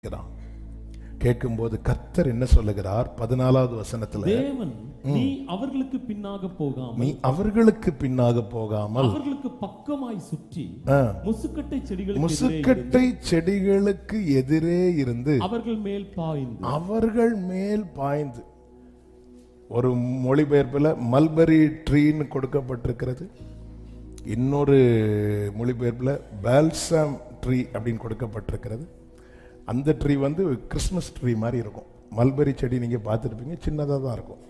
கேட்கிறான் கேட்கும்போது கர்த்தர் என்ன சொல்லுகிறார் பதினாலாவது வசனத்துல தேவன் நீ அவர்களுக்கு பின்னாக போகாமல் நீ அவர்களுக்கு பின்னாக போகாமல் அவர்களுக்கு பக்கமாய் சுற்றி ஆ, முசுக்கட்டை செடிகளுக்கு எதிரே முசுக்கட்டை செடிகளுக்கு எதிரே இருந்து அவர்கள் மேல் பாய்ந்து அவர்கள் மேல் பாய்ந்து ஒரு மொழிபெயர்ப்புல மல்பரி ட்ரீன்னு கொடுக்கப்பட்டிருக்கிறது இன்னொரு மொழிபெயர்ப்புல பால்சம் ட்ரீ அப்படின்னு கொடுக்கப்பட்டிருக்கிறது அந்த ட்ரீ வந்து கிறிஸ்மஸ் ட்ரீ மாதிரி இருக்கும் மல்பரி செடி நீங்க பார்த்துருப்பீங்க சின்னதாக தான் இருக்கும்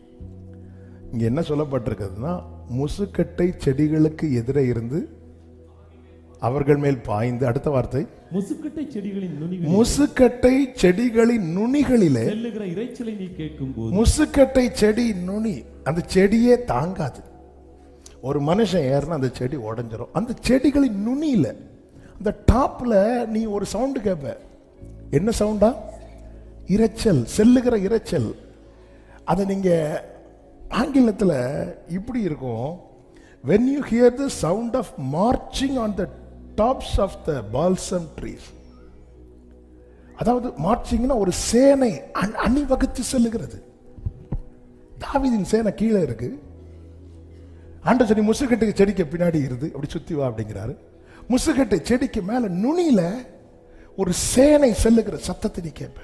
இங்க என்ன சொல்லப்பட்டிருக்குதுன்னா முசுக்கட்டை செடிகளுக்கு எதிரே இருந்து அவர்கள் மேல் பாய்ந்து அடுத்த வார்த்தை முசுக்கட்டை செடிகளின் நுனிகளில் முசுக்கட்டை செடிகளின் நுனிகளிலே செல்லுகிற இரைச்சலை நீ கேட்கும்போது முசுக்கட்டை செடி நுனி அந்த செடியே தாங்காது ஒரு மனுஷன் ஏறினா அந்த செடி உடைஞ்சிரும் அந்த செடிகளின் நுனியில அந்த டாப்ல நீ ஒரு சவுண்டு கேட்ப என்ன சவுண்டா இரைச்சல் செல்லுகிற இரைச்சல் அதை நீங்க ஆங்கிலத்துல இப்படி இருக்கும் when you hear the sound of marching on the tops of the balsam trees அதாவது மார்ச்சிங்னா ஒரு சேனை அணி- அணிவகுத்து செல்லுகிறது தாவீதின் சேனை கீழே இருக்கு ஆண்ட சொல்லி முசுக்கட்டுக்கு செடிக்கு பின்னாடி இருந்து அப்படி சுத்தி வா அப்படிங்கிறாரு முசுக்கட்டை செடிக்கு மேல நுனியில ஒரு சேனை செல்லுகிற சத்தத்தை நீ கேட்ப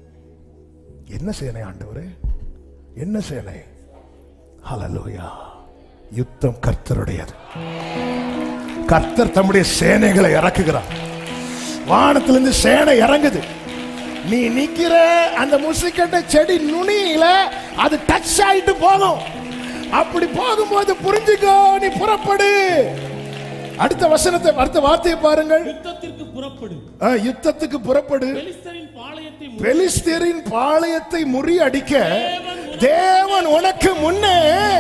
என்ன சேனை ஆண்டவரே என்ன சேனை ஹalleluya யுத்தம் கர்த்தருடையது கர்த்தர் தம்முடைய சேனைகளை இறக்குகிறார் வானத்திலிருந்து சேனை இறங்குது நீ நிக்கிற அந்த முசுக்கட்ட செடி நுனியில அது டச் ஆயிட்டு போகும் அப்படி போகும்போது புரிஞ்சுக்கோ நீ புறப்படு அடுத்த வசனத்தை அடுத்த வார்த்தையை பாருங்கள் யுத்தத்திற்கு புறப்படு ஆ, யுத்தத்துக்கு புறப்படு பெலிஸ்தரின் பாளையத்தை மு- பெலிஸ்தரின் பாளையத்தை முறியடிக்க தேவன் உனக்கு முன்னே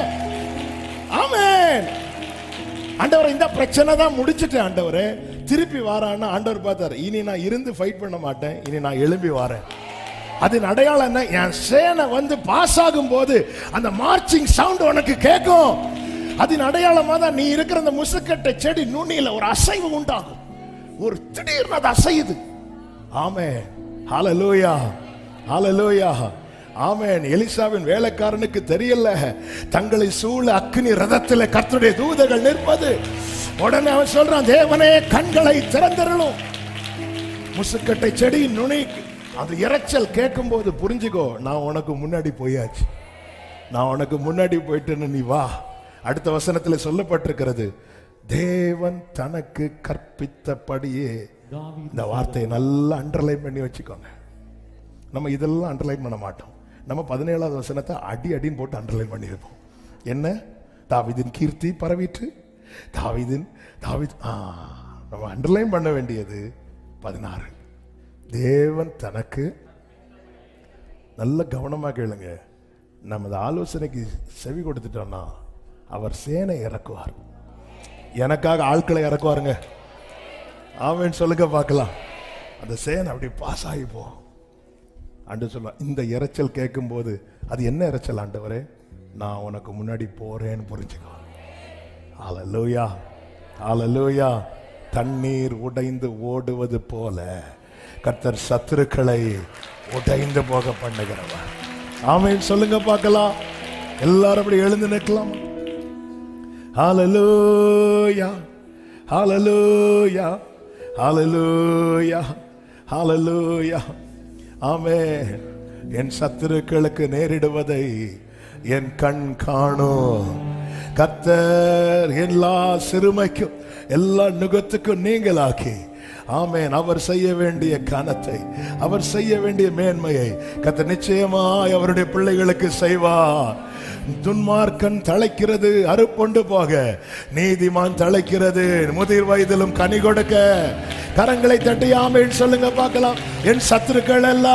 ஆமென் ஆண்டவரே இந்த பிரச்சனை தான் முடிச்சிட்டேன் ஆண்டவரே திருப்பி வாரான்னு ஆண்டவர் பார்த்தாரு இனி நான் இருந்து ஃபைட் பண்ண மாட்டேன் இனி நான் எழும்பி வரேன் அதன் அடையாளம் என்ன என் சேனை வந்து பாஸ் ஆகும் போது அந்த மார்ச்சிங் சவுண்ட் உனக்கு கேட்கும் அதன் அடையாளமா தான் நீ இருக்கிற அந்த முசுக்கட்டை செடி நுனியில ஒரு அசைவு உண்டாகும் ஒரு திடீர்னு அது அசையுது ஆமே ஹalleluya ஹalleluya ஆமென் எலிசாவின் வேலைக்காரனுக்கு தெரியல தங்களை சூழ அக்னி ரதத்தில் கர்த்தருடைய தூதர்கள் நிற்பது உடனே அவன் சொல்றான் தேவனே கண்களை திறந்தருளும் முசுக்கட்டை செடி நுனி அந்த இரைச்சல் கேட்கும்போது புரிஞ்சுக்கோ நான் உனக்கு முன்னாடி போயாச்சு நான் உனக்கு முன்னாடி போயிட்டேன்னு நீ வா அடுத்த வசனத்துல சொல்லப்பட்டிருக்கிறது தேவன் தனக்கு கற்பித்தபடியே தாவீது இந்த வார்த்தையை நல்லா அண்டர்லைன் பண்ணி வச்சுக்கோங்க நம்ம இதெல்லாம் அண்டர்லைன் பண்ண மாட்டோம் நம்ம பதினேழாவது வசனத்தை அடி அடின்னு போட்டு அண்டர்லைன் பண்ணி வைப்போம் என்ன தாவீதின் கீர்த்தி பரவிற்று தாவீதின் தாவீத் ஆ நம்ம அண்டர்லைன் பண்ண வேண்டியது பதினாறு தேவன் தனக்கு நல்ல கவனமா கேளுங்க நமது ஆலோசனைக்கு செவி கொடுத்துட்டோம்னா அவர் சேனை இறக்குவார் எனக்காக ஆட்களை இறக்குவாருங்க ஆமென் சொல்லுங்க பார்க்கலாம் அந்த சேனை அப்படி பாஸ் ஆகி போ ஆண்டு சொல்ல இந்த இரைச்சல் கேட்கும்போது அது என்ன இரைச்சல் ஆண்டவரே நான் உனக்கு முன்னாடி போறேன்னு புரிஞ்சுக்கோ ஹalleluya ஹalleluya தண்ணீர் உடைந்து ஓடுவது போல கர்த்தர் சத்துருக்களை உடைந்து போக பண்ணுகிறவர் ஆமென் சொல்லுங்க பார்க்கலாம் எல்லாரும் அப்படி எழுந்து நிற்கலாம் ஹalleluya ஹalleluya ஹalleluya ஹalleluya ஆமென் என் சத்துருக்களுக்கு நேரிடுவதை என் கண் காணும் கர்த்தர் எல்லா சிறுமைக்கும் எல்லா நுகத்துக்கும் நீங்களாக்கி ஆமென் அவர் செய்ய வேண்டிய கனத்தை அவர் செய்ய வேண்டிய மேன்மையை கர்த்தர் நிச்சயமாய் அவருடைய பிள்ளைகளுக்கு செய்வார் துன்மார்க்கன் தழைக்கிறது அறுப்புண்டு போக நீதிமான் தழைக்கிறது முதிர் வயதிலும் கனி கொடுக்க கரங்களை தட்டி ஆமேன் சொல்லுங்க பார்க்கலாம் என் சத்துருக்கள் எல்லாம்